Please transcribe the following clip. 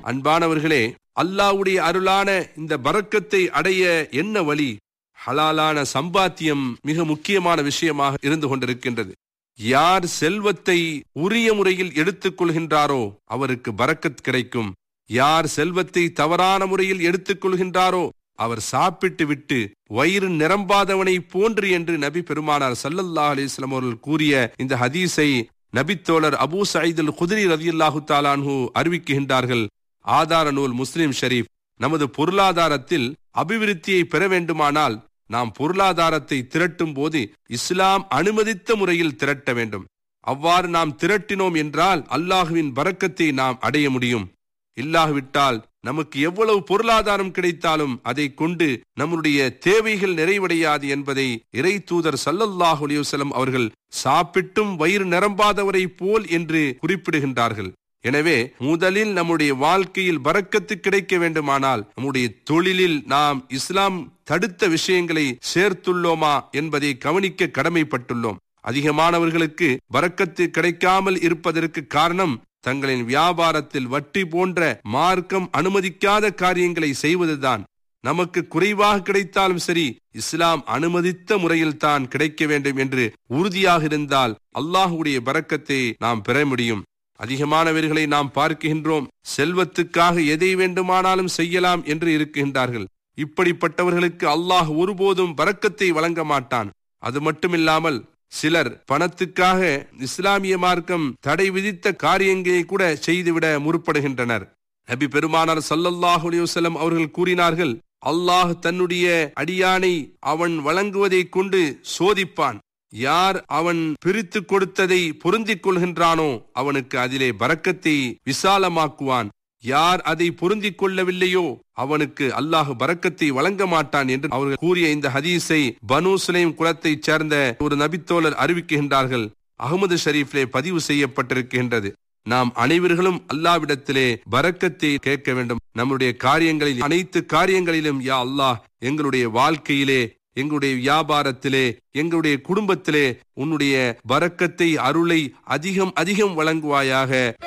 அன்பானவர்களே அல்லாவுடைய அருளான இந்த பரக்கத்தை அடைய என்ன வழி ஹலாலான சம்பாத்தியம் மிக முக்கியமான விஷயமாக இருந்து கொண்டிருக்கின்றது யார் செல்வத்தை உரிய முறையில் எடுத்துக் கொள்கின்றாரோ அவருக்கு பரக்கத் கிடைக்கும் யார் செல்வத்தை தவறான முறையில் எடுத்துக் கொள்கின்றாரோ அவர் சாப்பிட்டு விட்டு வயிறு நிரம்பாதவனை போன்று என்று நபி பெருமானார் சல்லல்லா அலிஸ்லாம் அவர்கள் கூறிய இந்த ஹதீஸை நபித்தோழர் அபூ சயீதுல் குதிரி ரதியுல்லாஹு தாலான்ஹு அறிவிக்கின்றார்கள் ஆதார நூல் முஸ்லிம் ஷரீப் நமது பொருளாதாரத்தில் அபிவிருத்தியை பெற வேண்டுமானால் நாம் பொருளாதாரத்தை திரட்டும் போது இஸ்லாம் அனுமதித்த முறையில் திரட்ட வேண்டும் அவ்வாறு நாம் திரட்டினோம் என்றால் அல்லாஹுவின் பறக்கத்தை நாம் அடைய முடியும் இல்லாவிட்டால் நமக்கு எவ்வளவு பொருளாதாரம் கிடைத்தாலும் அதை கொண்டு நம்முடைய தேவைகள் நிறைவடையாது என்பதை இறை தூதர் சல்லல்லாஹு அலிவசலம் அவர்கள் சாப்பிட்டும் வயிறு நிரம்பாதவரை போல் என்று குறிப்பிடுகின்றார்கள் எனவே முதலில் நம்முடைய வாழ்க்கையில் பறக்கத்து கிடைக்க வேண்டுமானால் நம்முடைய தொழிலில் நாம் இஸ்லாம் தடுத்த விஷயங்களை சேர்த்துள்ளோமா என்பதை கவனிக்க கடமைப்பட்டுள்ளோம் அதிகமானவர்களுக்கு பறக்கத்து கிடைக்காமல் இருப்பதற்கு காரணம் தங்களின் வியாபாரத்தில் வட்டி போன்ற மார்க்கம் அனுமதிக்காத காரியங்களை செய்வதுதான் நமக்கு குறைவாக கிடைத்தாலும் சரி இஸ்லாம் அனுமதித்த முறையில் தான் கிடைக்க வேண்டும் என்று உறுதியாக இருந்தால் அல்லாஹுடைய பறக்கத்தை நாம் பெற முடியும் அதிகமானவர்களை நாம் பார்க்கின்றோம் செல்வத்துக்காக எதை வேண்டுமானாலும் செய்யலாம் என்று இருக்கின்றார்கள் இப்படிப்பட்டவர்களுக்கு அல்லாஹ் ஒருபோதும் பறக்கத்தை வழங்க மாட்டான் அது மட்டுமில்லாமல் சிலர் பணத்துக்காக இஸ்லாமிய மார்க்கம் தடை விதித்த காரியங்களை கூட செய்துவிட முற்படுகின்றனர் நபி பெருமானார் சல்லல்லாஹு அலிவசலம் அவர்கள் கூறினார்கள் அல்லாஹ் தன்னுடைய அடியானை அவன் வழங்குவதை கொண்டு சோதிப்பான் யார் அவன் பிரித்து கொடுத்ததை பொருந்திக் கொள்கின்றானோ அவனுக்கு அதிலே பறக்கத்தை விசாலமாக்குவான் யார் அதை பொருந்திக் கொள்ளவில்லையோ அவனுக்கு அல்லாஹ் பறக்கத்தை வழங்க மாட்டான் என்று அவர்கள் கூறிய இந்த ஹதீஸை பனு சுலைம் குலத்தைச் சேர்ந்த ஒரு நபித்தோழர் அறிவிக்கின்றார்கள் அகமது ஷரீஃபிலே பதிவு செய்யப்பட்டிருக்கின்றது நாம் அனைவர்களும் அல்லாவிடத்திலே பறக்கத்தை கேட்க வேண்டும் நம்முடைய காரியங்களில் அனைத்து காரியங்களிலும் யா அல்லாஹ் எங்களுடைய வாழ்க்கையிலே எங்களுடைய வியாபாரத்திலே எங்களுடைய குடும்பத்திலே உன்னுடைய பறக்கத்தை அருளை அதிகம் அதிகம் வழங்குவாயாக